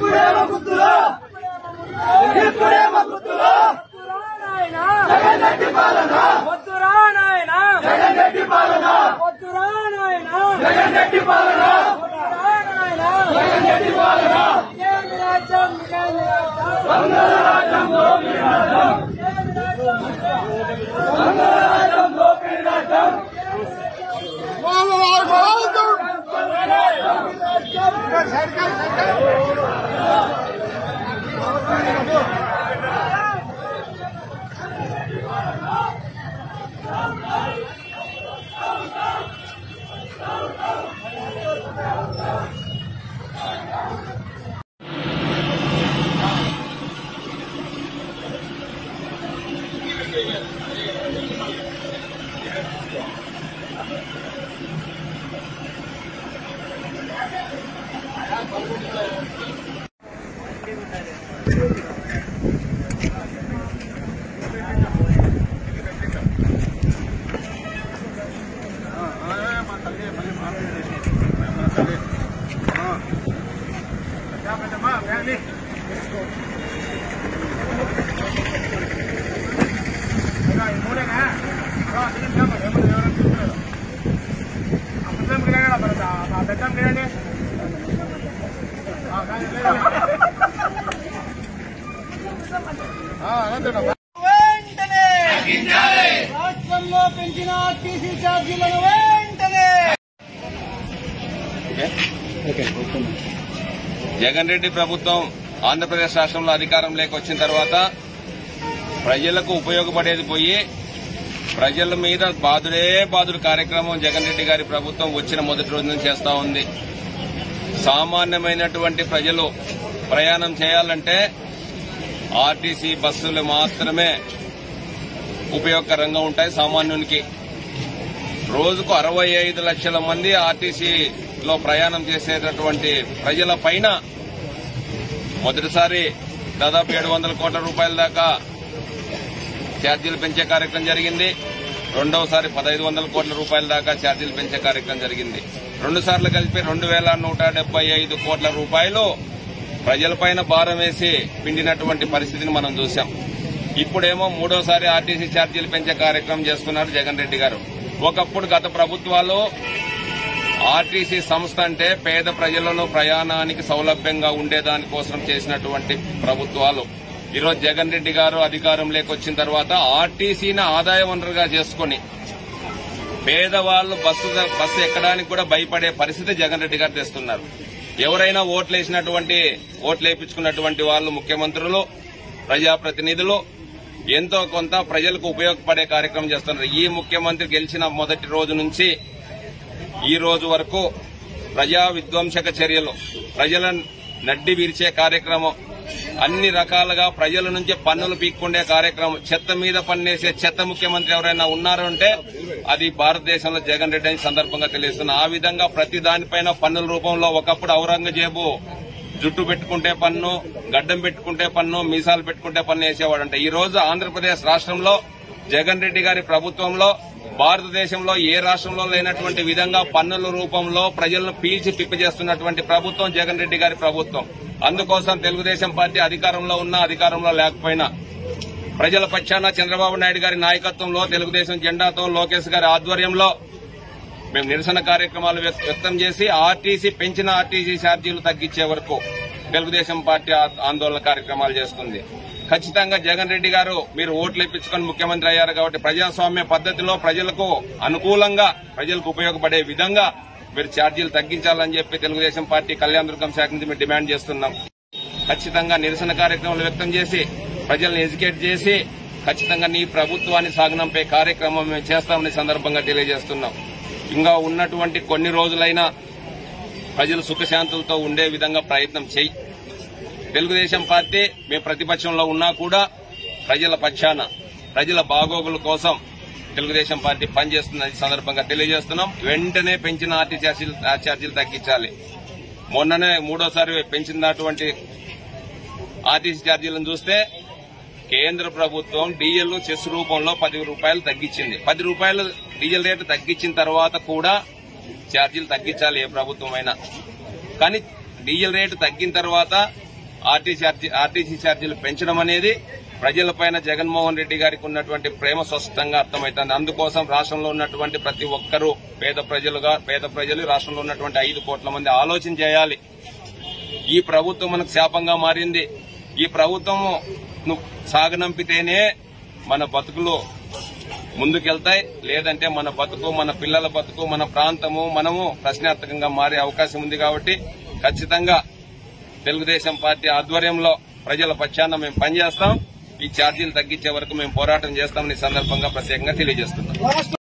ఇప్పుడేమో గుర్తులో ఇప్పుడేమో గుర్తులో జగన్ రెడ్డి పాలన వద్దురా నాయనా జగన్ రెడ్డి పాలన వద్దురా నాయనా జగన్ రెడ్డి పాలన వద్దురా నాయనా జగన్ రెడ్డి పాలన ఇదేమి రాజ్యం ఇదేమి రాజ్యం మంగళ రాజ్యంలో వీరాజ్యం మంగళ రాజ్యంలో వీరాజ్యం వెంటనే రాష్ట్రంలో పెంచిన ఆర్టీసీ ఛార్జీలను వెంటనే జగన్ రెడ్డి ప్రభుత్వం ఆంధ్రప్రదేశ్ రాష్ట్రంలో అధికారంలోకి వచ్చిన తర్వాత ప్రజలకు ఉపయోగపడేది పోయి ప్రజల మీద బాధుడే బాధుడు కార్యక్రమం జగన్ రెడ్డి గారి ప్రభుత్వం వచ్చిన మొదటి రోజు నుంచి చేస్తా ఉంది సామాన్యమైనటువంటి ప్రజలు ప్రయాణం చేయాలంటే ఆర్టీసీ బస్సులు మాత్రమే ఉపయోగకరంగా ఉంటాయి సామాన్యునికి రోజుకు అరవై ఐదు లక్షల మంది ఆర్టీసీలో ప్రయాణం చేసేటటువంటి ప్రజల పైన మొదటిసారి దాదాపు ఏడు వందల కోట్ల రూపాయల దాకా ఛార్జీలు పెంచే కార్యక్రమం జరిగింది రెండవసారి పదహైదు వందల కోట్ల రూపాయల దాకా ఛార్జీలు పెంచే కార్యక్రమం జరిగింది రెండు సార్లు కలిపి రెండు వేల నూట డెబ్బై ఐదు కోట్ల రూపాయలు ప్రజలపైన భారం వేసి పిండినటువంటి పరిస్థితిని మనం చూశాం ఇప్పుడేమో మూడోసారి ఆర్టీసీ ఛార్జీలు పెంచే కార్యక్రమం చేస్తున్నారు జగన్ రెడ్డి గారు ఒకప్పుడు గత ప్రభుత్వాలు ఆర్టీసీ సంస్థ అంటే పేద ప్రజలను ప్రయాణానికి సౌలభ్యంగా ఉండేదానికోసం చేసినటువంటి ప్రభుత్వాలు ఈరోజు జగన్ రెడ్డి గారు అధికారంలోకి వచ్చిన తర్వాత ఆర్టీసీని ఆదాయ వనరుగా చేసుకుని పేదవాళ్లు బస్సు బస్సు ఎక్కడానికి కూడా భయపడే పరిస్థితి జగన్ రెడ్డి గారు తెస్తున్నారు ఎవరైనా ఓట్లు వేసినటువంటి ఓట్లు వేయించుకున్నటువంటి వాళ్ళు ముఖ్యమంత్రులు ప్రజాప్రతినిధులు ఎంతో కొంత ప్రజలకు ఉపయోగపడే కార్యక్రమం చేస్తున్నారు ఈ ముఖ్యమంత్రి గెలిచిన మొదటి రోజు నుంచి ఈ రోజు వరకు ప్రజా విధ్వంసక చర్యలు ప్రజల నడ్డి విరిచే కార్యక్రమం అన్ని రకాలుగా ప్రజల నుంచి పన్నులు పీక్కుండే కార్యక్రమం చెత్త మీద పన్నేసే చెత్త ముఖ్యమంత్రి ఎవరైనా ఉన్నారు అంటే అది భారతదేశంలో జగన్ రెడ్డి అని సందర్భంగా తెలియస్తున్నా ఆ విధంగా ప్రతి దానిపైన పన్నుల రూపంలో ఒకప్పుడు ఔరంగజేబు జుట్టు పెట్టుకుంటే పన్ను గడ్డం పెట్టుకుంటే పన్ను మీసాలు పెట్టుకుంటే పన్ను వేసేవాడంట ఈ రోజు ఆంధ్రప్రదేశ్ రాష్ట్రంలో జగన్ రెడ్డి గారి ప్రభుత్వంలో భారతదేశంలో ఏ రాష్ట్రంలో లేనటువంటి విధంగా పన్నుల రూపంలో ప్రజలను పీల్చి పిప్పజేస్తున్నటువంటి ప్రభుత్వం జగన్ రెడ్డి గారి ప్రభుత్వం అందుకోసం తెలుగుదేశం పార్టీ అధికారంలో ఉన్నా అధికారంలో లేకపోయినా ప్రజల పక్షాన చంద్రబాబు నాయుడు గారి నాయకత్వంలో తెలుగుదేశం జెండాతో లోకేష్ గారి ఆధ్వర్యంలో మేము నిరసన కార్యక్రమాలు వ్యక్- వ్యక్తం చేసి ఆర్టీసీ పెంచిన ఆర్టీసీ ఛార్జీలు తగ్గించే వరకు తెలుగుదేశం పార్టీ ఆ- ఆందోళన కార్యక్రమాలు చేస్తుంది ఖచ్చితంగా జగన్ రెడ్డి గారు మీరు ఓట్లు ఇప్పించుకొని ముఖ్యమంత్రి అయ్యారు కాబట్టి ప్రజాస్వామ్య పద్ధతిలో ప్రజలకు అనుకూలంగా ప్రజలకు ఉపయోగపడే విధంగా మీరు ఛార్జీలు తగ్గించాలని చెప్పి తెలుగుదేశం పార్టీ కళ్యాణ దుర్గం శాఖ నుంచి మేము డిమాండ్ చేస్తున్నాం ఖచ్చితంగా నిరసన కార్యక్రమాలు వ్యక్తం చేసి ప్రజల్ని ఎడ్యుకేట్ చేసి ఖచ్చితంగా నీ ప్రభుత్వాన్ని సాగనంపే కార్యక్రమం మేము చేస్తామని సందర్భంగా తెలియజేస్తున్నాం ఇంకా ఉన్నటువంటి కొన్ని రోజులైనా ప్రజలు సుఖశాంతులతో ఉండే విధంగా ప్రయత్నం చేయి తెలుగుదేశం పార్టీ మేము ప్రతిపక్షంలో ఉన్నా కూడా ప్రజల పక్షాన ప్రజల బాగోగుల కోసం తెలుగుదేశం పార్టీ పనిచేస్తుందని ఈ సందర్భంగా తెలియజేస్తున్నాం వెంటనే పెంచిన ఆర్టీ ఛార్జీలు ఆ ఛార్జీలు తగ్గించాలి మొన్ననే మూడోసారి పెంచినటువంటి ఆర్టీసీ ఛార్జీలను చూస్తే కేంద్ర ప్రభుత్వం డీజిల్ చెస్ రూపంలో పది రూపాయలు తగ్గించింది పది రూపాయలు డీజిల్ రేటు తగ్గించిన తర్వాత కూడా ఛార్జీలు తగ్గించాలి ఏ ప్రభుత్వం అయినా కానీ డీజిల్ రేటు తగ్గిన తర్వాత ఆర్టీసీ ఛార్జీ- ఆర్టీసీ ఛార్జీలు పెంచడం అనేది ప్రజలపైన జగన్మోహన్ రెడ్డి గారికి ఉన్నటువంటి ప్రేమ స్పష్టంగా అర్థమవుతుంది అందుకోసం రాష్ట్రంలో ఉన్నటువంటి ప్రతి ఒక్కరూ పేద ప్రజలుగా పేద ప్రజలు రాష్ట్రంలో ఉన్నటువంటి ఐదు కోట్ల మంది ఆలోచన చేయాలి ఈ ప్రభుత్వం మనకు శాపంగా మారింది ఈ ప్రభుత్వం సాగనంపితేనే మన బతుకులు ముందుకెళ్తాయి లేదంటే మన బతుకు మన పిల్లల బతుకు మన ప్రాంతము మనము ప్రశ్నార్థకంగా మారే అవకాశం ఉంది కాబట్టి ఖచ్చితంగా తెలుగుదేశం పార్టీ ఆధ్వర్యంలో ప్రజల పక్షాన మేము పనిచేస్తాం ఈ ఛార్జీలు తగ్గించే వరకు మేము పోరాటం చేస్తామని ఈ సందర్భంగా ప్రత్యేకంగా తెలియజేస్తున్నాం